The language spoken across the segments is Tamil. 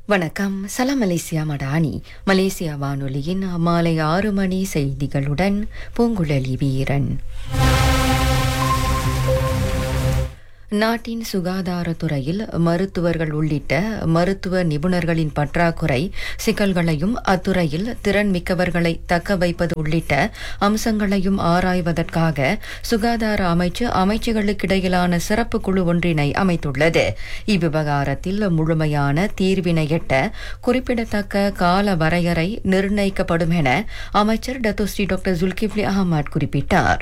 வணக்கம் சலாம் மலேசியா மடானி மலேசியா வானொலியின் மாலை ஆறு மணி செய்திகளுடன் பூங்குழலி வீரன் நாட்டின் சுகாதாரத்துறையில் மருத்துவர்கள் உள்ளிட்ட மருத்துவ நிபுணர்களின் பற்றாக்குறை சிக்கல்களையும் அத்துறையில் திறன் மிக்கவர்களை தக்க வைப்பது உள்ளிட்ட அம்சங்களையும் ஆராய்வதற்காக சுகாதார அமைச்சு அமைச்சுகளுக்கிடையிலான சிறப்பு குழு ஒன்றினை அமைத்துள்ளது இவ்விவகாரத்தில் முழுமையான தீர்வினை எட்ட குறிப்பிடத்தக்க கால வரையறை நிர்ணயிக்கப்படும் என அமைச்சர் டத்தோஸ்ரீ டாக்டர் ஜுல்கிப்லி அகமது குறிப்பிட்டார்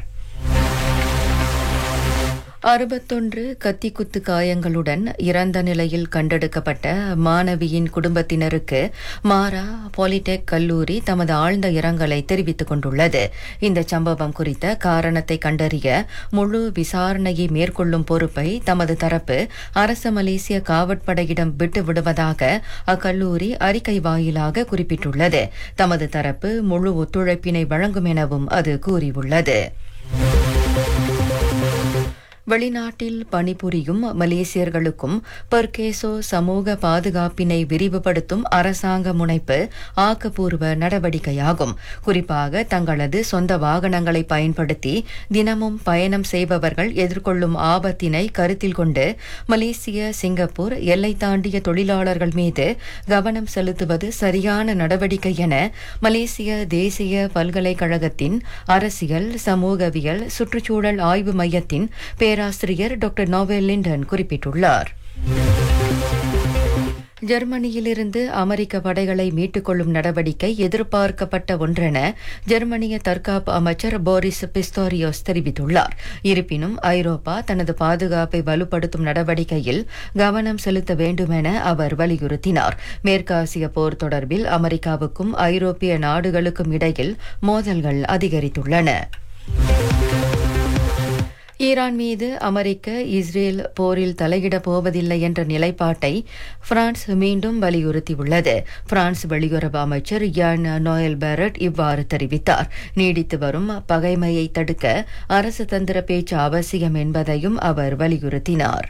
அறுபத்தொன்று கத்திக்குத்து காயங்களுடன் இறந்த நிலையில் கண்டெடுக்கப்பட்ட மாணவியின் குடும்பத்தினருக்கு மாரா பாலிடெக் கல்லூரி தமது ஆழ்ந்த இரங்கலை தெரிவித்துக் கொண்டுள்ளது இந்த சம்பவம் குறித்த காரணத்தை கண்டறிய முழு விசாரணையை மேற்கொள்ளும் பொறுப்பை தமது தரப்பு அரச மலேசிய காவற்படையிடம் விட்டு விடுவதாக அக்கல்லூரி அறிக்கை வாயிலாக குறிப்பிட்டுள்ளது தமது தரப்பு முழு ஒத்துழைப்பினை வழங்கும் எனவும் அது கூறியுள்ளது வெளிநாட்டில் பணிபுரியும் மலேசியர்களுக்கும் பர்கேசோ சமூக பாதுகாப்பினை விரிவுபடுத்தும் அரசாங்க முனைப்பு ஆக்கப்பூர்வ நடவடிக்கையாகும் குறிப்பாக தங்களது சொந்த வாகனங்களை பயன்படுத்தி தினமும் பயணம் செய்பவர்கள் எதிர்கொள்ளும் ஆபத்தினை கருத்தில் கொண்டு மலேசிய சிங்கப்பூர் எல்லை தாண்டிய தொழிலாளர்கள் மீது கவனம் செலுத்துவது சரியான நடவடிக்கை என மலேசிய தேசிய பல்கலைக்கழகத்தின் அரசியல் சமூகவியல் சுற்றுச்சூழல் ஆய்வு மையத்தின் பேராசிரியர் டாக்டர் நோவெல் லிண்டன் குறிப்பிட்டுள்ளார் ஜெர்மனியிலிருந்து அமெரிக்க படைகளை மீட்டுக் கொள்ளும் நடவடிக்கை எதிர்பார்க்கப்பட்ட ஒன்றென ஜெர்மனிய தற்காப்பு அமைச்சர் போரிஸ் பிஸ்தோரியோஸ் தெரிவித்துள்ளார் இருப்பினும் ஐரோப்பா தனது பாதுகாப்பை வலுப்படுத்தும் நடவடிக்கையில் கவனம் செலுத்த வேண்டுமென அவர் வலியுறுத்தினார் மேற்காசிய போர் தொடர்பில் அமெரிக்காவுக்கும் ஐரோப்பிய நாடுகளுக்கும் இடையில் மோதல்கள் அதிகரித்துள்ளன ஈரான் மீது அமெரிக்க இஸ்ரேல் போரில் தலையிடப் போவதில்லை என்ற நிலைப்பாட்டை பிரான்ஸ் மீண்டும் வலியுறுத்தியுள்ளது பிரான்ஸ் வெளியுறவு அமைச்சர் யான் நோயல் பேரட் இவ்வாறு தெரிவித்தார் நீடித்து வரும் பகைமையை தடுக்க அரசு தந்திர பேச்சு அவசியம் என்பதையும் அவர் வலியுறுத்தினார்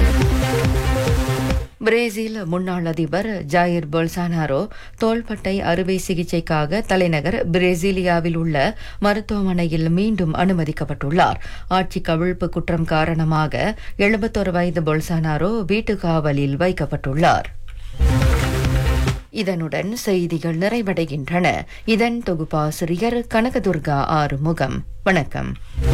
பிரேசில் முன்னாள் அதிபர் ஜாயிர் பொல்சானாரோ தோள்பட்டை அறுவை சிகிச்சைக்காக தலைநகர் பிரேசிலியாவில் உள்ள மருத்துவமனையில் மீண்டும் அனுமதிக்கப்பட்டுள்ளார் ஆட்சி கவிழ்ப்பு குற்றம் காரணமாக எழுபத்தொரு வயது பொல்சானாரோ வீட்டு காவலில் வைக்கப்பட்டுள்ளார் இதனுடன் செய்திகள் நிறைவடைகின்றன இதன் தொகுப்பாசிரியர் கனகதுர்கா ஆறுமுகம் வணக்கம்